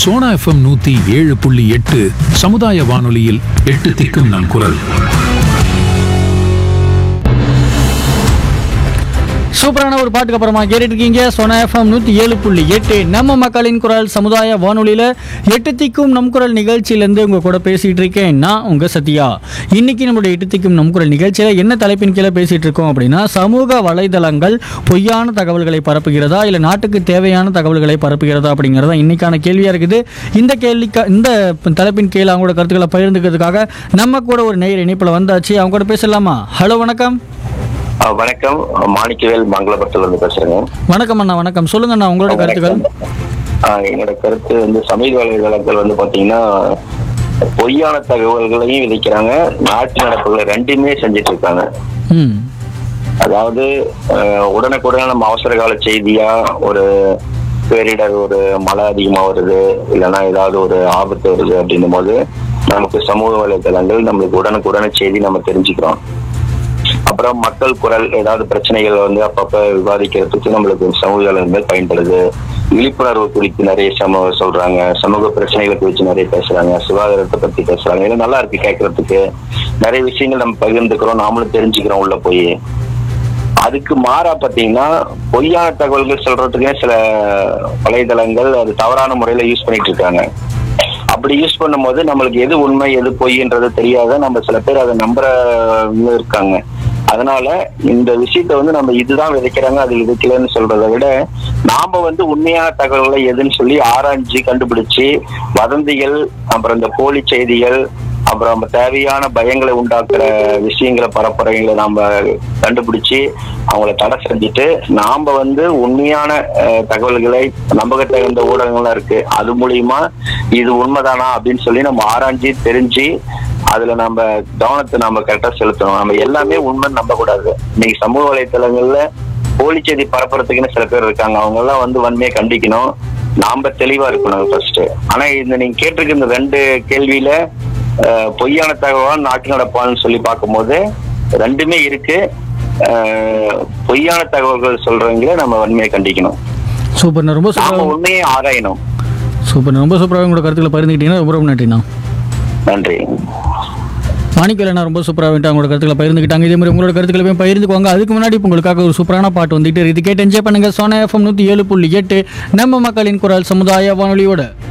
Sona FM நூத்தி ஏழு புள்ளி எட்டு சமுதாய வானொலியில் எட்டு திக்கும் நம் குரல் சூப்பரான ஒரு பாட்டுக்கு அப்புறமா கேட்டுட்டு இருக்கீங்க சோனா எஃப்எம் நூற்றி ஏழு புள்ளி எட்டு நம்ம மக்களின் குரல் சமுதாய வானொலியில் எட்டு திக்கும் நம் குரல் நிகழ்ச்சியிலேருந்து உங்கள் கூட பேசிகிட்டு இருக்கேன் நான் உங்கள் சத்யா இன்னைக்கு நம்மளுடைய எட்டு திக்கும் நம் குரல் நிகழ்ச்சியில் என்ன தலைப்பின் கீழே பேசிகிட்டு இருக்கோம் அப்படின்னா சமூக வலைதளங்கள் பொய்யான தகவல்களை பரப்புகிறதா இல்லை நாட்டுக்கு தேவையான தகவல்களை பரப்புகிறதா அப்படிங்கிறதா இன்னைக்கான கேள்வியாக இருக்குது இந்த கேள்விக்கு இந்த தலைப்பின் கீழே அவங்களோட கருத்துக்களை பகிர்ந்துக்கிறதுக்காக நம்ம கூட ஒரு நேயர் இணைப்பில் வந்தாச்சு அவங்க கூட பேசலாமா ஹலோ வணக்கம் ஆ, வணக்கம் மாணிக்கவேல் மங்களபுரத்துல இருந்து பேசுறேங்க வணக்கம் அண்ணா வணக்கம் சொல்லுங்க அண்ணா உங்களோட கருத்துக்கள் ஆ, என்னோட கருத்து வந்து சமூக வலைதளங்கள் வந்து பாத்தீங்கன்னா பொய்யான தகவல்களையும் விதைக்கிறாங்க நாட்டு நடப்புகளை ரெண்டுமே செஞ்சுட்டு இருக்காங்க ம் அதாவது அஹ், உடனுக்குடன் நம்ம அவசர கால செய்தியா ஒரு பேரிடர் ஒரு மழை அதிகமா வருது இல்லைன்னா ஏதாவது ஒரு ஆபத்து வருது அப்படின்னும் போது நமக்கு சமூக வலைதளங்கள் நம்மளுக்கு உடனுக்குடனே செய்தி நம்ம தெரிஞ்சுக்கிறோம் அப்புறம் மக்கள் குரல் ஏதாவது பிரச்சனைகள் வந்து அப்பப்ப விவாதிக்கிறதுக்கு நம்மளுக்கு சமூக வலைதளங்கள் பயன்படுது விழிப்புணர்வு குறித்து நிறைய சமூக சொல்றாங்க சமூக பிரச்சனைகளை குறித்து நிறைய பேசுறாங்க சுகாதாரத்தை பத்தி பேசுறாங்க இதெல்லாம் நல்லா இருக்கு கேட்கறதுக்கு நிறைய விஷயங்கள் நம்ம பகிர்ந்துக்கிறோம் நாமளும் தெரிஞ்சுக்கிறோம் உள்ள போய் அதுக்கு மாறா பாத்தீங்கன்னா பொய்யான தகவல்கள் சொல்றதுக்கே சில வலைதளங்கள் அது தவறான முறையில யூஸ் பண்ணிட்டு இருக்காங்க அப்படி யூஸ் பண்ணும்போது நம்மளுக்கு எது உண்மை எது பொய்ன்றது தெரியாத நம்ம சில பேர் அதை நம்புற இருக்காங்க அதனால இந்த விஷயத்த வந்து நம்ம இதுதான் விதைக்கிறாங்க அது விதைக்கலன்னு சொல்றதை விட நாம வந்து உண்மையான தகவல்களை எதுன்னு சொல்லி ஆராய்ஞ்சு கண்டுபிடிச்சு வதந்திகள் அப்புறம் இந்த போலி செய்திகள் அப்புறம் நம்ம தேவையான பயங்களை உண்டாக்குற விஷயங்களை பரப்புரைகளை நாம கண்டுபிடிச்சு அவங்கள தடை செஞ்சுட்டு நாம வந்து உண்மையான அஹ், தகவல்களை நம்பகத்தகுந்த ஊடகங்கள்லாம் இருக்கு அது மூலியமா இது உண்மைதானா அப்படின்னு சொல்லி நம்ம ஆராய்ஞ்சு தெரிஞ்சு அதுல நம்ம கவனத்தை நம்ம கரெக்டா செலுத்தணும் நம்ம எல்லாமே உண்மைன்னு நம்ப கூடாது இன்னைக்கு சமூக வலைத்தளங்கள்ல போலி செய்தி பரப்புறதுக்குன்னு சில பேர் இருக்காங்க அவங்க எல்லாம் வந்து வன்மையை கண்டிக்கணும் நாம தெளிவா இருக்கணும் ஃபர்ஸ்ட் ஆனா இந்த நீங்க கேட்டிருக்க இந்த ரெண்டு கேள்வியில அஹ், பொய்யான தகவல் நாட்டு நடப்பான்னு சொல்லி பார்க்கும்போது ரெண்டுமே இருக்கு அஹ், பொய்யான தகவல்கள் சொல்றவங்கள நம்ம வன்மையை கண்டிக்கணும் சூப்பர்ண்ணா ரொம்ப நாம சூப்பராக உண்மையை ஆராயணும் சூப்பர்ண்ணா ரொம்ப சூப்பராக உங்களோட கருத்துக்களை பகிர்ந்துக்கிட்டீங்கன்னா ரொம்ப ரொம்ப நன்றிண்ணா நன்றி மாணிக்கலண்ணா ரொம்ப சூப்பராக வந்துட்டு அவங்களோட கருத்துக்களை பகிர்ந்துக்கிட்டாங்க இதே மாதிரி உங்களோட கருத்துக்களை போய் பகிர்ந்துக்குவாங்க அதுக்கு முன்னாடி இப்போ உங்களுக்காக ஒரு சூப்பரான பாட்டு வந்துட்டு இது கேட்டு என்ஜாய் பண்ணுங்க சோனா எஃப்எம் நூற்றி ஏழு புள்ளி எட்டு நம்ம மக்களின் குரல் சமுதாய வானொலியோட